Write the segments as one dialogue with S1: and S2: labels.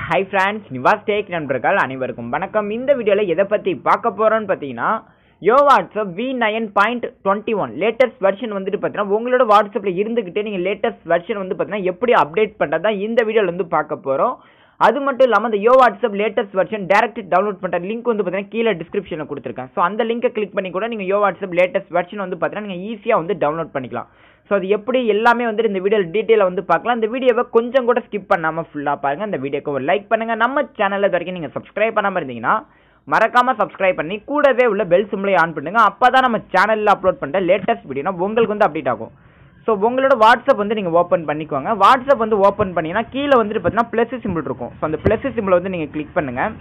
S1: hi friends Nivas take நண்பர்கள் அனைவருக்கும் வணக்கம் இந்த வீடியோவில் எதை பற்றி பார்க்க போகிறோன்னு பார்த்தீங்கன்னா yo WhatsApp V nine point twenty one latest version வந்துட்டு பார்த்தீங்கன்னா உங்களோட வாட்ஸ்அப்பில் இருந்துக்கிட்டே நீங்கள் லேட்டஸ்ட் வெர்ஷன் வந்து பார்த்தீங்கன்னா எப்படி அப்டேட் பண்ணுறதா இந்த வீடியோவில் வந்து பார்க்க போகிறோம் அது மட்டும் இல்லாமல் இந்த yo WhatsApp latest version direct download பண்ணுற லிங்க் வந்து பார்த்தீங்கன்னா கீழே டிஸ்கிரிப்ஷனில் கொடுத்துருக்கேன் ஸோ அந்த லிங்கை கிளிக் பண்ணி கூட நீங்கள் யோ வாட்ஸ்அப் லேட்டஸ்ட் வெர்ஷன் வந்து பார்த்தீங்கன்னா நீங்கள் ஈஸியாக வந்து டவுன்லோட் பண்ணிக்கலாம் ஸோ அது எப்படி எல்லாமே வந்துட்டு இந்த வீடியோ டீட்டெயிலாக வந்து பார்க்கலாம் இந்த வீடியோவை கொஞ்சம் கூட ஸ்கிப் பண்ணாமல் ஃபுல்லாக பாருங்கள் இந்த வீடியோக்கு ஒரு லைக் பண்ணுங்கள் நம்ம சேனலில் இது வரைக்கும் நீங்கள் சப்ஸ்கிரைப் பண்ணாமல் இருந்தீங்கன்னா மறக்காமல் சப்ஸ்கிரைப் பண்ணி கூடவே உள்ள பெல் சிம்லை ஆன் பண்ணுங்க அப்போ தான் நம்ம சேனலில் அப்லோட் பண்ணுற லேட்டஸ்ட் வீடியோனா உங்களுக்கு வந்து அப்டேட் ஆகும் ஸோ உங்களோட வாட்ஸ்அப் வந்து நீங்கள் ஓப்பன் பண்ணிக்கோங்க வாட்ஸ்அப் வந்து ஓப்பன் பண்ணிங்கன்னா கீழே வந்துட்டு பார்த்தீங்கன்னா ப்ளஸ் சிம்பிள் இருக்கும் ஸோ அந்த ப்ளஸ் சிம்பிளை வந்து நீங்கள் கிளிக் பண்ணுங்கள்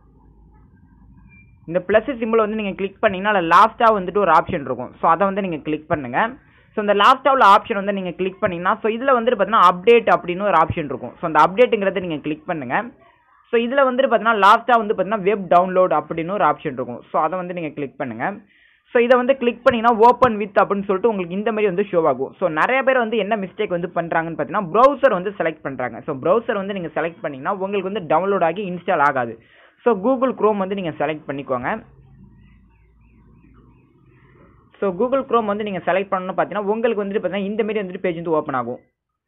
S1: இந்த ப்ளஸ் சிம்பிள் வந்து நீங்கள் கிளிக் பண்ணிங்கன்னா அதில் லாஸ்ட்டாக வந்துட்டு ஒரு ஆப்ஷன் இருக்கும் ஸோ அதை வந்து நீங்கள் கிளிக் பண்ணுங்கள் ஸோ இந்த லாஸ்ட்டாக உள்ள ஆப்ஷன் வந்து நீங்கள் கிளிக் பண்ணிங்கன்னா ஸோ இதில் வந்துட்டு பார்த்தீங்கன்னா அப்டேட் அப்படின்னு ஒரு ஆப்ஷன் இருக்கும் ஸோ அந்த அப்டேட்டுங்கிறத நீங்கள் கிளிக் பண்ணுங்கள் ஸோ இதில் வந்துட்டு பார்த்தீங்கன்னா லாஸ்ட்டாக வந்து பார்த்தீங்கன்னா வெப் டவுன்லோட் அப்படின்னு ஒரு ஆப்ஷன் இருக்கும் ஸோ அதை வந்து நீங்கள் கிளிக் பண்ணுங்கள் ஸோ இதை வந்து கிளிக் பண்ணிங்கன்னா ஓப்பன் வித் அப்படின்னு சொல்லிட்டு உங்களுக்கு இந்த மாதிரி வந்து ஷோ ஆகும் ஸோ நிறைய பேர் வந்து என்ன மிஸ்டேக் வந்து பண்ணுறாங்கன்னு பார்த்தீங்கன்னா ப்ரௌசர் வந்து செலக்ட் பண்ணுறாங்க ஸோ ப்ரௌசர் வந்து நீங்கள் செலக்ட் பண்ணிங்கன்னா உங்களுக்கு வந்து டவுன்லோட் ஆகி இன்ஸ்டால் ஆகாது ஸோ கூகுள் க்ரோம் வந்து நீங்கள் செலக்ட் பண்ணிக்கோங்க ஸோ கூகுள் க்ரோம் வந்து நீங்கள் செலக்ட் பண்ணணும்னு பார்த்தீங்கன்னா உங்களுக்கு வந்துட்டு பார்த்தீங்கன்னா இந்த மாதிரி வந்துட்டு பேஜ் வந்து ஓப்பன் ஆகும்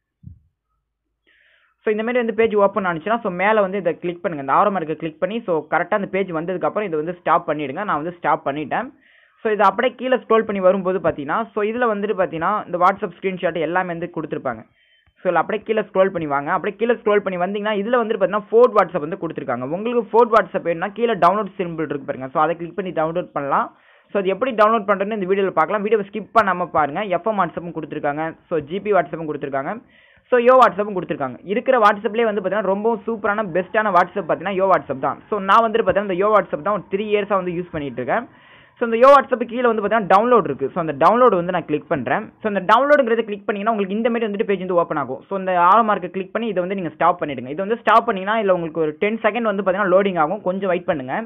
S1: ஸோ இந்த மாதிரி வந்து பேஜ் ஓப்பன் ஆனிச்சுன்னா ஸோ மேலே வந்து இதை கிளிக் பண்ணுங்கள் இந்த ஆரோ மார்க்கை கிளிக் பண்ணி ஸோ கரெக்டாக அந்த பேஜ் வந்ததுக்கப்புறம் இதை வந்து ஸ்டாப் பண்ணிவிடுங்க நான் வந்து ஸ்டாப் பண்ணிட்டேன் ஸோ இதை அப்படியே கீழே ஸ்க்ரோல் பண்ணி வரும்போது பார்த்தீங்கன்னா ஸோ இதில் வந்துட்டு பார்த்தீங்கன்னா இந்த வாட்ஸ்அப் ஸ்க்ரீன்ஷாட் எல்லாமே வந்து கொடுத்துருப்பாங்க ஸோ இதில் அப்படியே கீழே ஸ்க்ரோல் பண்ணி வாங்க அப்படியே கீழே ஸ்க்ரோல் பண்ணி வந்தீங்கன்னா இதில் வந்துட்டு பார்த்தீங்கன்னா ஃபோர்ட் வாட்ஸ்அப் வந்து கொடுத்துருக்காங்க உங்களுக்கு ஃபோர்ட் வாட்ஸ்அப் வேணும்னா கீழே டவுன்லோட் சிம்பிள் இருக்கு பாருங்க ஸோ அதை கிளிக் பண்ணி டவுன்லோட் பண்ணலாம் ஸோ அது எப்படி டவுன்லோட் பண்ணுறதுன்னு இந்த வீடியோவில் பார்க்கலாம் வீடியோவை ஸ்கிப் பண்ணாமல் பாருங்கள் எஃப்எம் வாட்ஸ்அப்பும் கொடுத்துருக்காங்க ஸோ ஜிபி வாட்ஸ்அப்பும் கொடுத்துருக்காங்க ஸோ யோ வாட்ஸ்அப்பும் கொடுத்துருக்காங்க இருக்கிற வாட்ஸ்அப்லேயே வந்து பார்த்தீங்கன்னா ரொம்ப சூப்பரான பெஸ்ட்டான வாட்ஸ்அப் பார்த்தீங்கன்னா யோ வாட்ஸ்அப் தான் ஸோ நான் வந்துட்டு பார்த்தீங்கன்னா இந்த யோ வாட்ஸ்அப் தான் ஒரு த்ரீ இயர்ஸாக வந்து யூஸ் பண்ணிட்டு இருக்கேன் ஸோ இந்த யோ வாட்ஸ்அப் கீழே வந்து பார்த்தீங்கன்னா டவுன்லோட் இருக்குது ஸோ அந்த டவுன்லோட் வந்து நான் கிளிக் பண்ணுறேன் ஸோ அந்த டவுன்லோடுங்கிறத கிளிக் பண்ணிங்கன்னா உங்களுக்கு இந்த மாதிரி வந்துட்டு பேஜ் வந்து ஓப்பன் ஆகும் ஸோ இந்த ஆரோ மார்க்கை கிளிக் பண்ணி இதை வந்து நீங்கள் ஸ்டாப் பண்ணிவிடுங்க இது வந்து ஸ்டாப் பண்ணிங்கன்னா இல்லை உங்களுக்கு ஒரு டென் செகண்ட் வந்து பார்த்தீங்கன்னா லோடிங் ஆகும் கொஞ்சம் வெயிட் பண்ணுங்கள்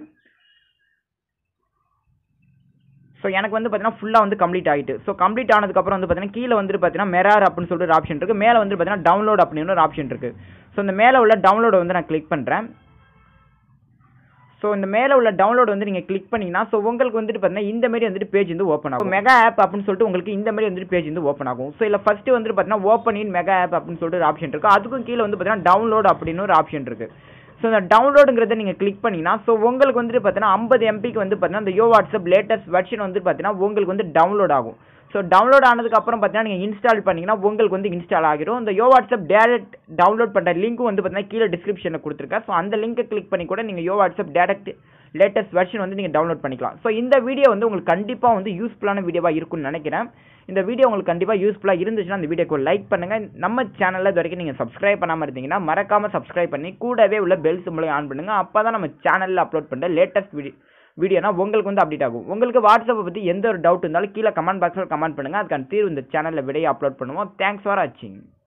S1: ஸோ எனக்கு வந்து பார்த்தீங்கன்னா ஃபுல்லாக வந்து கம்ப்ளீட் ஆகிட்டு ஸோ கம்ப்ளீட் ஆனதுக்கப்புறம் வந்து பார்த்தீங்கன்னா கீழே வந்து பார்த்தீங்கன்னா மெரார் அப்படின்னு சொல்லிட்டு ஒரு ஆப்ஷன் இருக்குது மேலே வந்து பார்த்தீங்கன்னா டவுன்லோட் அப்படின்னு ஒரு ஆப்ஷன் இருக்குது ஸோ இந்த மேலே உள்ள டவுன்லோடை வந்து நான் கிளிக் பண்ணுறேன் ஸோ இந்த மேலே உள்ள டவுன்லோட் வந்து நீங்கள் கிளிக் பண்ணிங்கன்னா ஸோ உங்களுக்கு வந்துட்டு பார்த்தீங்கன்னா இந்த மாதிரி வந்துட்டு பேஜ் வந்து ஓப்பன் ஆகும் மெகா ஆப் அப்படின்னு சொல்லிட்டு உங்களுக்கு இந்த மாதிரி வந்துட்டு பேஜ் வந்து ஓப்பன் ஆகும் ஸோ இல்லை ஃபஸ்ட்டு வந்துட்டு பார்த்தீங்கன்னா ஓப்பன் இன் மெகா ஆப் அப்படின்னு சொல்லிட்டு ஒரு ஆப்ஷன் இருக்குது அதுக்கும் கீழே வந்து பார்த்தீங்கன்னா டவுன்லோட் அப்படின்னு ஒரு ஆப்ஷன் இருக்குது ஸோ இந்த டவுன்லோடுங்கிறத நீங்கள் கிளிக் பண்ணிங்கன்னா ஸோ உங்களுக்கு வந்துட்டு பார்த்தீங்கன்னா ஐம்பது எம்பிக்கு வந்து பார்த்தீங்கன்னா இந்த யோ வாட்ஸ்அப் லேட்டஸ்ட் வெர்ஷன் வந்து பார்த்தீங்கன்னா உங்களுக்கு வந்து டவுன்லோட் ஆகும் ஸோ டவுன்லோட் ஆனதுக்கப்புறம் பார்த்தீங்கன்னா நீங்கள் இன்ஸ்டால் பண்ணிங்கன்னா உங்களுக்கு வந்து இன்ஸ்டால் ஆகிரும் இந்த யோ வாட்ஸ்அப் டேரக்ட் டவுன்லோட் பண்ணுற லிங்க்கும் வந்து பார்த்தீங்கன்னா கீழே டிஸ்கிரிப்ஷனில் கொடுத்துருக்கேன் ஸோ அந்த லிங்கை கிளிக் பண்ணி கூட நீங்கள் yo WhatsApp direct latest version வந்து நீங்கள் டவுன்லோட் பண்ணிக்கலாம் ஸோ இந்த வீடியோ வந்து உங்களுக்கு கண்டிப்பாக வந்து யூஸ்ஃபுல்லான வீடியோவாக இருக்கும்னு நினைக்கிறேன் இந்த வீடியோ உங்களுக்கு கண்டிப்பாக யூஸ்ஃபுல்லாக இருந்துச்சுன்னா அந்த வீடியோக்கு லைக் பண்ணுங்கள் நம்ம சேனலில் இது வரைக்கும் நீங்கள் சப்ஸ்கிரைப் பண்ணாமல் இருந்தீங்கன்னா மறக்காமல் சப்ஸ்கிரைப் பண்ணி கூடவே உள்ள பெல் சிம்பிளை ஆன் பண்ணுங்கள் அப்போ தான் நம்ம சேனலில் அப்லோட் பண்ணுற லேட்டஸ்ட் வீடியோ வீடியோனா உங்களுக்கு வந்து அப்டேட் ஆகும் உங்களுக்கு வாட்ஸ்அப்பை பற்றி எந்த ஒரு டவுட் இருந்தாலும் கீழே கமெண்ட் பாக்ஸில் கமெண்ட் பண்ணுங்கள் அதுக்கான தீர்வு இந்த சேனலில் விடையை அப்லோட் பண்ணுவோம் தேங்க்ஸ் ஃபார் வாட்சிங்